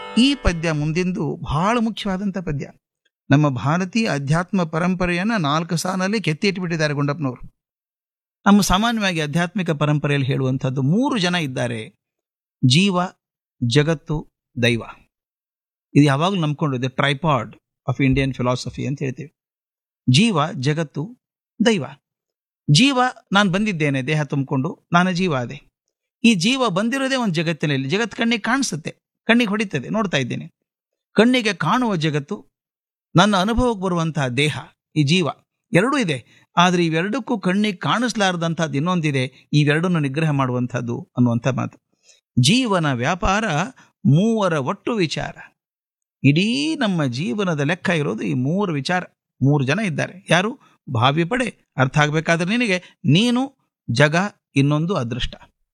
ಈ ಪದ್ಯ ಮುಂದಿಂದು ಬಹಳ ಮುಖ್ಯವಾದಂಥ ಪದ್ಯ ನಮ್ಮ ಭಾರತೀಯ ಅಧ್ಯಾತ್ಮ ಪರಂಪರೆಯನ್ನ ನಾಲ್ಕು ಸಾಲಿನಲ್ಲಿ ಕೆತ್ತಿ ಇಟ್ಬಿಟ್ಟಿದ್ದಾರೆ ಗುಂಡಪ್ಪನವರು ನಮ್ಮ ಸಾಮಾನ್ಯವಾಗಿ ಆಧ್ಯಾತ್ಮಿಕ ಪರಂಪರೆಯಲ್ಲಿ ಹೇಳುವಂಥದ್ದು ಮೂರು ಜನ ಇದ್ದಾರೆ ಜೀವ ಜಗತ್ತು ದೈವ ಇದು ಯಾವಾಗಲೂ ನಂಬ್ಕೊಂಡಿದೆ ಟ್ರೈಪಾಡ್ ಆಫ್ ಇಂಡಿಯನ್ ಫಿಲಾಸಫಿ ಅಂತ ಹೇಳ್ತೀವಿ ಜೀವ ಜಗತ್ತು ದೈವ ಜೀವ ನಾನು ಬಂದಿದ್ದೇನೆ ದೇಹ ತುಂಬಿಕೊಂಡು ನಾನು ಜೀವ ಅದೇ ಈ ಜೀವ ಬಂದಿರೋದೇ ಒಂದು ಜಗತ್ತಿನಲ್ಲಿ ಜಗತ್ತು ಕಣ್ಣಿಗೆ ಕಾಣಿಸುತ್ತೆ ಕಣ್ಣಿಗೆ ಹೊಡಿತದೆ ನೋಡ್ತಾ ಇದ್ದೇನೆ ಕಣ್ಣಿಗೆ ಕಾಣುವ ಜಗತ್ತು ನನ್ನ ಅನುಭವಕ್ಕೆ ಬರುವಂತಹ ದೇಹ ಈ ಜೀವ ಎರಡೂ ಇದೆ ಆದರೆ ಇವೆರಡಕ್ಕೂ ಕಣ್ಣಿಗೆ ಕಾಣಿಸ್ಲಾರ್ದಂಥದ್ದು ಇನ್ನೊಂದಿದೆ ಇವೆರಡನ್ನು ನಿಗ್ರಹ ಮಾಡುವಂಥದ್ದು ಅನ್ನುವಂಥ ಮಾತು ಜೀವನ ವ್ಯಾಪಾರ ಮೂವರ ಒಟ್ಟು ವಿಚಾರ ಇಡೀ ನಮ್ಮ ಜೀವನದ ಲೆಕ್ಕ ಇರೋದು ಈ ಮೂರು ವಿಚಾರ ಮೂರು ಜನ ಇದ್ದಾರೆ ಯಾರು ಭಾವಿ ಪಡೆ ಅರ್ಥ ಆಗ್ಬೇಕಾದ್ರೆ ನಿನಗೆ ನೀನು ಜಗ ಇನ್ನೊಂದು ಅದೃಷ್ಟ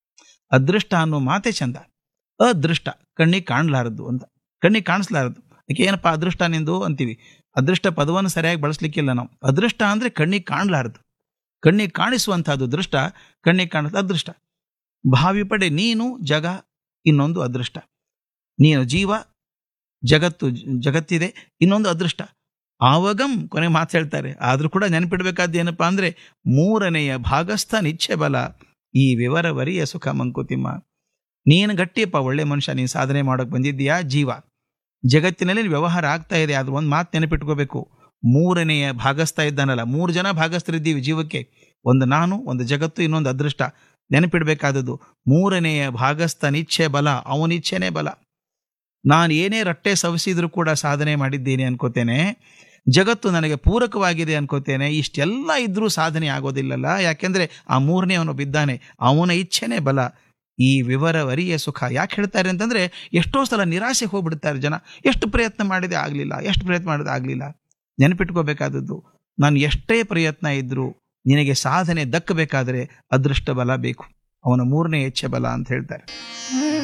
ಅದೃಷ್ಟ ಅನ್ನೋ ಮಾತೆ ಚಂದ ಅದೃಷ್ಟ ಕಣ್ಣಿಗೆ ಕಾಣಲಾರದು ಅಂತ ಕಣ್ಣಿಗೆ ಕಾಣಿಸ್ಲಾರದು ಅದಕ್ಕೆ ಏನಪ್ಪ ಅದೃಷ್ಟ ನಿಂದು ಅಂತೀವಿ ಅದೃಷ್ಟ ಪದವನ್ನು ಸರಿಯಾಗಿ ಬಳಸ್ಲಿಕ್ಕಿಲ್ಲ ನಾವು ಅದೃಷ್ಟ ಅಂದ್ರೆ ಕಣ್ಣಿಗೆ ಕಾಣಲಾರದು ಕಣ್ಣಿಗೆ ಕಾಣಿಸುವಂತಹದ್ದು ದೃಷ್ಟ ಕಣ್ಣಿಗೆ ಕಾಣ ಅದೃಷ್ಟ ಭಾವಿ ಪಡೆ ನೀನು ಜಗ ಇನ್ನೊಂದು ಅದೃಷ್ಟ ನೀನು ಜೀವ ಜಗತ್ತು ಜಗತ್ತಿದೆ ಇನ್ನೊಂದು ಅದೃಷ್ಟ ಆವಗಂ ಕೊನೆ ಮಾತು ಹೇಳ್ತಾರೆ ಆದ್ರೂ ಕೂಡ ನೆನಪಿಡ್ಬೇಕಾದ್ದು ಏನಪ್ಪಾ ಅಂದ್ರೆ ಮೂರನೆಯ ಭಾಗಸ್ಥ ನಿಚ್ಚೆ ಬಲ ಈ ವಿವರವರಿಯ ಸುಖ ಮಂಕುತಿಮ್ಮ ನೀನು ಗಟ್ಟಿಯಪ್ಪ ಒಳ್ಳೆ ಮನುಷ್ಯ ನೀನು ಸಾಧನೆ ಮಾಡೋಕೆ ಬಂದಿದ್ದೀಯಾ ಜೀವ ಜಗತ್ತಿನಲ್ಲಿ ವ್ಯವಹಾರ ಆಗ್ತಾ ಇದೆ ಆದ್ರೂ ಒಂದು ಮಾತು ನೆನಪಿಟ್ಕೋಬೇಕು ಮೂರನೆಯ ಭಾಗಸ್ಥ ಇದ್ದಾನಲ್ಲ ಮೂರು ಜನ ಭಾಗಸ್ಥರಿದ್ದೀವಿ ಜೀವಕ್ಕೆ ಒಂದು ನಾನು ಒಂದು ಜಗತ್ತು ಇನ್ನೊಂದು ಅದೃಷ್ಟ ನೆನಪಿಡ್ಬೇಕಾದದ್ದು ಮೂರನೆಯ ಭಾಗಸ್ಥ ನಿಚ್ಛೆ ಬಲ ಅವನಿಚ್ಛೆನೇ ಬಲ ನಾನು ಏನೇ ರಟ್ಟೆ ಸವಸಿದ್ರೂ ಕೂಡ ಸಾಧನೆ ಮಾಡಿದ್ದೀನಿ ಅನ್ಕೋತೇನೆ ಜಗತ್ತು ನನಗೆ ಪೂರಕವಾಗಿದೆ ಅನ್ಕೋತೇನೆ ಇಷ್ಟೆಲ್ಲ ಇದ್ರೂ ಸಾಧನೆ ಆಗೋದಿಲ್ಲಲ್ಲ ಯಾಕೆಂದ್ರೆ ಆ ಮೂರನೇ ಅವನು ಬಿದ್ದಾನೆ ಅವನ ಇಚ್ಛೆನೇ ಬಲ ಈ ವಿವರವರಿಯ ಸುಖ ಯಾಕೆ ಹೇಳ್ತಾರೆ ಅಂತಂದ್ರೆ ಎಷ್ಟೋ ಸಲ ನಿರಾಸೆ ಹೋಗ್ಬಿಡ್ತಾರೆ ಜನ ಎಷ್ಟು ಪ್ರಯತ್ನ ಮಾಡಿದೆ ಆಗಲಿಲ್ಲ ಎಷ್ಟು ಪ್ರಯತ್ನ ಮಾಡಿದೆ ಆಗಲಿಲ್ಲ ನೆನಪಿಟ್ಕೋಬೇಕಾದದ್ದು ನಾನು ಎಷ್ಟೇ ಪ್ರಯತ್ನ ಇದ್ರೂ ನಿನಗೆ ಸಾಧನೆ ದಕ್ಕಬೇಕಾದರೆ ಅದೃಷ್ಟ ಬಲ ಬೇಕು ಅವನ ಮೂರನೇ ಹೆಚ್ಚೆ ಬಲ ಅಂತ ಹೇಳ್ತಾರೆ